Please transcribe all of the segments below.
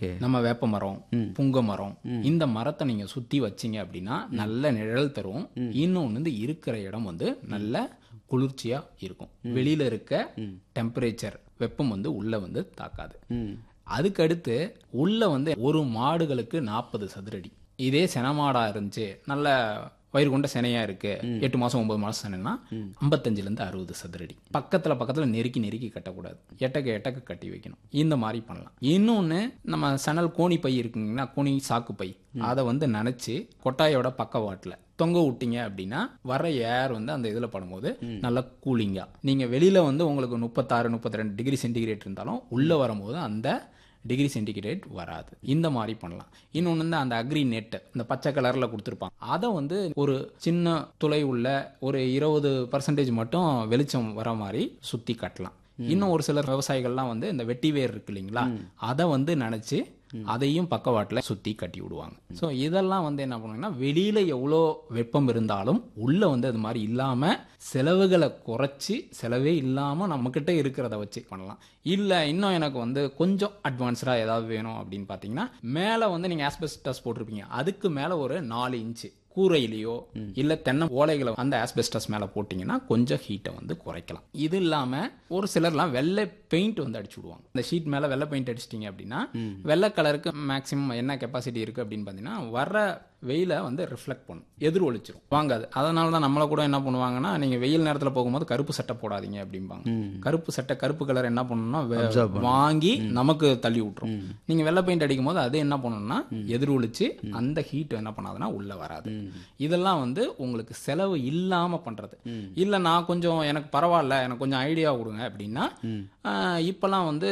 okay நம்ம வேப்ப மரம் புங்க மரம் இந்த மரத்தை நீங்க சுத்தி வச்சீங்க அப்படின்னா நல்ல நிழல் தரும் இன்னொன்று வந்து இருக்கிற இடம் வந்து நல்ல குளிர்ச்சியா இருக்கும் வெளியில இருக்க டெம்பரேச்சர் வெப்பம் வந்து உள்ள வந்து தாக்காது ம் அதுக்கடுத்து உள்ள வந்து ஒரு மாடுகளுக்கு நாற்பது சதுரடி இதே செனமாடா இருந்துச்சு நல்ல வயிறு கொண்ட செனையா இருக்கு எட்டு மாசம் ஒன்பது மாசம் செனைனா ஐம்பத்தஞ்சுல இருந்து அறுபது சதுரடி பக்கத்துல பக்கத்துல நெருக்கி நெருக்கி கட்டக்கூடாது எட்டக்க எட்டக்க கட்டி வைக்கணும் இந்த மாதிரி பண்ணலாம் இன்னொன்னு நம்ம சணல் கோணி பை இருக்குங்கன்னா கோணி சாக்கு பை அதை வந்து நனைச்சு கொட்டாயோட பக்கவாட்டுல தொங்க விட்டீங்க அப்படின்னா வர ஏர் வந்து அந்த இதுல படும்போது நல்லா கூலிங்கா நீங்க வெளியில வந்து உங்களுக்கு முப்பத்தாறு முப்பத்தி ரெண்டு டிகிரி சென்டிகிரேட் இருந்தாலும் உள்ள வரும்போது அந்த டிகிரி சென்டிகிரேட் வராது இந்த மாதிரி பண்ணலாம் இன்னொன்று வந்து அந்த அக்ரி நெட் இந்த பச்சை கலரில் கொடுத்துருப்பாங்க அதை வந்து ஒரு சின்ன துளை உள்ள ஒரு இருபது பர்சன்டேஜ் மட்டும் வெளிச்சம் வர மாதிரி சுற்றி கட்டலாம் இன்னும் ஒரு சிலர் விவசாயிகள்லாம் வந்து இந்த வெட்டி வேர் இருக்கு இல்லைங்களா அதை வந்து நினச்சி அதையும் பக்கவாட்டில் சுற்றி கட்டி விடுவாங்க ஸோ இதெல்லாம் வந்து என்ன பண்ணுவாங்கன்னா வெளியில் எவ்வளோ வெப்பம் இருந்தாலும் உள்ளே வந்து அது மாதிரி இல்லாமல் செலவுகளை குறைச்சி செலவே இல்லாமல் நம்மக்கிட்ட இருக்கிறத வச்சு பண்ணலாம் இல்லை இன்னும் எனக்கு வந்து கொஞ்சம் அட்வான்ஸ்டாக ஏதாவது வேணும் அப்படின்னு பார்த்தீங்கன்னா மேலே வந்து நீங்கள் ஆஸ்பெஸ்டஸ் போட்டிருப்பீங்க அதுக்கு மேலே ஒரு நாலு இன்ச்சு கூரையிலையோ இல்ல தென்னை ஓலைகளை அந்த ஆஸ்பெஸ்டஸ் மேல போட்டீங்கன்னா கொஞ்சம் ஹீட்டை வந்து குறைக்கலாம் இது இல்லாம ஒரு சிலர்லாம் வெள்ளை பெயிண்ட் வந்து அடிச்சு விடுவாங்க இந்த ஷீட் மேல வெள்ளை பெயிண்ட் அடிச்சிட்டீங்க அப்படின்னா வெள்ளை கலருக்கு மேக்ஸிமம் என்ன கெப்பாசிட்டி இருக்கு அப்படின்னு பார்த்தீங்கன்னா வர்ற வெயில வந்து ரிஃப்ளெக்ட் பண்ணும் எதிர் ஒளிச்சிரும் வாங்காது அதனால தான் நம்மளை கூட என்ன பண்ணுவாங்கன்னா நீங்க வெயில் நேரத்துல போகும்போது கருப்பு சட்டை போடாதீங்க அப்படிம்பாங்க கருப்பு சட்டை கருப்பு கலர் என்ன பண்ணணும்னா வே- வாங்கி நமக்கு தள்ளி விட்டுரும் நீங்க வெள்ளை பெயிண்ட் அடிக்கும் போது அது என்ன பண்ணணும்னா எதிர் ஒளிச்சு அந்த ஹீட் என்ன பண்ணாதுன்னா உள்ள வராது இதெல்லாம் வந்து உங்களுக்கு செலவு இல்லாம பண்றது இல்ல நான் கொஞ்சம் எனக்கு பரவாயில்ல எனக்கு கொஞ்சம் ஐடியா கொடுங்க அப்படின்னா ஆஹ், இப்பெல்லாம் வந்து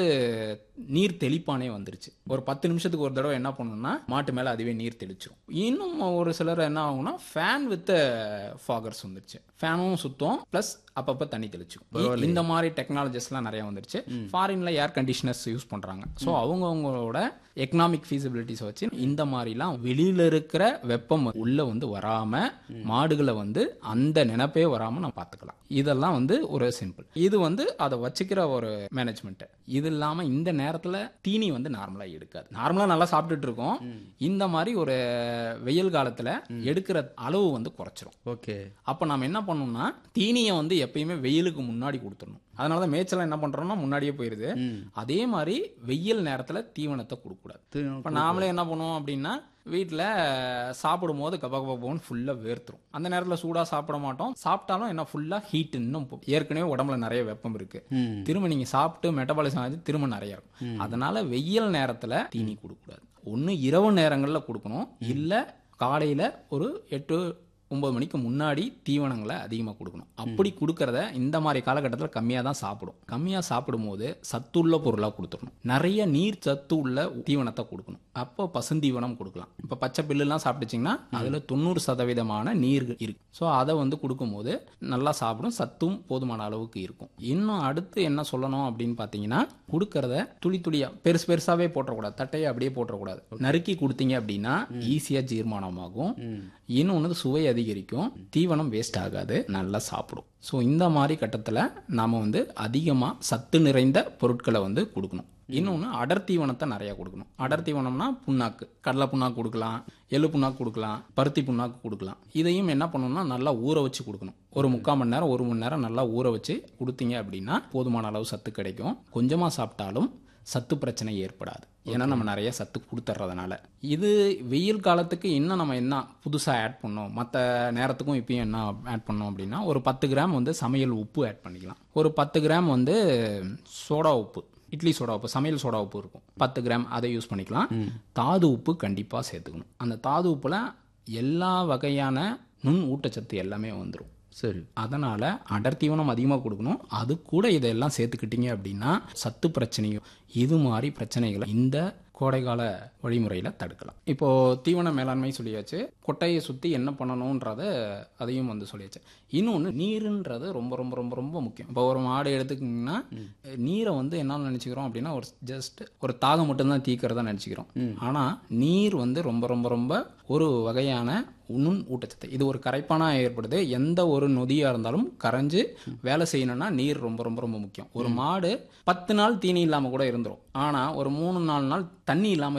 நீர் தெளிப்பானே வந்துருச்சு ஒரு பத்து நிமிஷத்துக்கு ஒரு தடவை என்ன பண்ணணும்னா மாட்டு மேல அதுவே நீர் தெளிச்சிரும் இன்னும் ஒரு சிலர் என்ன ஆகும்னா ஃபேன் வித் ஃபாகர்ஸ் வந்துருச்சு ஃபேனும் சுத்தம் ப்ளஸ் அப்பப்போ தண்ணி தெளிச்சுக்கும் இந்த மாதிரி டெக்னாலஜிஸ்லாம் நிறைய வந்துருச்சு ஃபாரின்ல ஏர் கண்டிஷனர்ஸ் யூஸ் பண்றாங்க ஸோ அவங்கவுங்களோட எக்கனாமிக் ஃபீசிபிலிட்டிஸ் வச்சு இந்த மாதிரிலாம் வெளியில இருக்கிற வெப்பம் உள்ள வந்து வராம மாடுகளை வந்து அந்த நினைப்பே வராம நம்ம பார்த்துக்கலாம் இதெல்லாம் வந்து ஒரு சிம்பிள் இது வந்து அதை வச்சுக்கிற ஒரு மேனேஜ்மெண்ட் இது இல்லாம இந்த நேரத்துல தீனி வந்து நார்மலா எடுக்காது நார்மலா நல்லா சாப்பிட்டுட்டு இருக்கோம் இந்த மாதிரி ஒரு வெயில் காலத்துல எடுக்கிற அளவு வந்து குறைச்சிரும் ஓகே அப்ப நாம என்ன பண்ணணும்னா தீனியை வந்து எப்பயுமே வெயிலுக்கு முன்னாடி கொடுத்துடணும் அதனால தான் மேய்ச்சலாம் என்ன பண்றோம்னா முன்னாடியே போயிருது அதே மாதிரி வெயில் நேரத்துல தீவனத்தை கொடுக்கக்கூடாது இப்போ நாமளே என்ன பண்ணுவோம் அப்படின்னா வீட்டில் சாப்பிடும் போது கப கபன்னு ஃபுல்லாக வேர்த்துரும் அந்த நேரத்தில் சூடாக சாப்பிட மாட்டோம் சாப்பிட்டாலும் என்ன ஃபுல்லாக ஹீட் இன்னும் போ- ஏற்கனவே உடம்புல நிறைய வெப்பம் இருக்கு திரும்ப நீங்கள் சாப்பிட்டு மெட்டபாலிசம் ஆகி திரும்ப நிறைய இருக்கும் அதனால வெயில் நேரத்தில் தீனி கொடுக்கக்கூடாது ஒன்று இரவு நேரங்களில் கொடுக்கணும் இல்லை காலையில் ஒரு எட்டு ஒன்பது மணிக்கு முன்னாடி தீவனங்களை அதிகமாக கொடுக்கணும் அப்படி கொடுக்கறத இந்த மாதிரி காலகட்டத்தில் கம்மியாக தான் சாப்பிடும் கம்மியாக சாப்பிடும்போது சத்துள்ள பொருளாக கொடுத்துடணும் நிறைய நீர் சத்து உள்ள தீவனத்தை கொடுக்கணும் அப்போ பசுந்தீவனம் கொடுக்கலாம் இப்போ பச்சை பில்லுலாம் சாப்பிட்டுச்சிங்கன்னா அதில் தொண்ணூறு சதவீதமான நீர் இருக்கு ஸோ அதை வந்து கொடுக்கும்போது நல்லா சாப்பிடும் சத்தும் போதுமான அளவுக்கு இருக்கும் இன்னும் அடுத்து என்ன சொல்லணும் அப்படின்னு பார்த்தீங்கன்னா கொடுக்கறத துளி துளியா பெருசு பெருசாவே போட்டக்கூடாது தட்டையை அப்படியே போட்டக்கூடாது நறுக்கி கொடுத்தீங்க அப்படின்னா ஈஸியாக ஜீர்மானமாகும் இன்னொன்று சுவை அதிகரிக்கும் தீவனம் வேஸ்ட் ஆகாது நல்லா சாப்பிடும் ஸோ இந்த மாதிரி கட்டத்தில் நாம் வந்து அதிகமாக சத்து நிறைந்த பொருட்களை வந்து கொடுக்கணும் இன்னொன்று அடர் தீவனத்தை நிறையா கொடுக்கணும் அடர் தீவனம்னா புண்ணாக்கு கடலை புண்ணாக்கு கொடுக்கலாம் எள்ளு புண்ணாக்கு கொடுக்கலாம் பருத்தி புண்ணாக்கு கொடுக்கலாம் இதையும் என்ன பண்ணணும்னா நல்லா ஊற வச்சு கொடுக்கணும் ஒரு முக்கால் மணி நேரம் ஒரு மணி நேரம் நல்லா ஊற வச்சு கொடுத்தீங்க அப்படின்னா போதுமான அளவு சத்து கிடைக்கும் கொஞ்சமாக சாப்பிட்டாலும் சத்து பிரச்சனை ஏற்படாது ஏன்னா நம்ம நிறைய சத்து கொடுத்துட்றதுனால இது வெயில் காலத்துக்கு இன்னும் நம்ம என்ன புதுசாக ஆட் பண்ணோம் மற்ற நேரத்துக்கும் இப்பயும் என்ன ஆட் பண்ணோம் அப்படின்னா ஒரு பத்து கிராம் வந்து சமையல் உப்பு ஆட் பண்ணிக்கலாம் ஒரு பத்து கிராம் வந்து சோடா உப்பு இட்லி சோடா உப்பு சமையல் சோடா உப்பு இருக்கும் பத்து கிராம் அதை யூஸ் பண்ணிக்கலாம் தாது உப்பு கண்டிப்பாக சேர்த்துக்கணும் அந்த தாது உப்புல எல்லா வகையான நுண் ஊட்டச்சத்து எல்லாமே வந்துடும் சரி அதனால அடர் தீவனம் அதிகமாக கொடுக்கணும் அது கூட இதெல்லாம் சேர்த்துக்கிட்டீங்க அப்படின்னா சத்து பிரச்சனையும் இது மாதிரி பிரச்சனைகளை இந்த கோடைகால வழிமுறையில் தடுக்கலாம் இப்போ தீவன மேலாண்மை சொல்லியாச்சு கொட்டையை சுற்றி என்ன பண்ணணுன்றத அதையும் வந்து சொல்லியாச்சு இன்னொன்று நீருன்றது ரொம்ப ரொம்ப ரொம்ப ரொம்ப முக்கியம் இப்போ ஒரு மாடு எடுத்துக்கிங்கன்னா நீரை வந்து என்ன நினச்சிக்கிறோம் அப்படின்னா ஒரு ஜஸ்ட் ஒரு தாகம் மட்டும்தான் தீக்கிறதா நினச்சிக்கிறோம் ஆனால் நீர் வந்து ரொம்ப ரொம்ப ரொம்ப ஒரு வகையான நுண் ஊட்டச்சத்து இது ஒரு கரைப்பானா ஏற்படுது எந்த ஒரு நொதியா இருந்தாலும் கரைஞ்சு வேலை செய்யணும்னா நீர் ரொம்ப ரொம்ப ரொம்ப முக்கியம் ஒரு மாடு பத்து நாள் தீனி இல்லாம கூட இருந்துரும் ஆனா ஒரு மூணு நாலு நாள் தண்ணி இல்லாம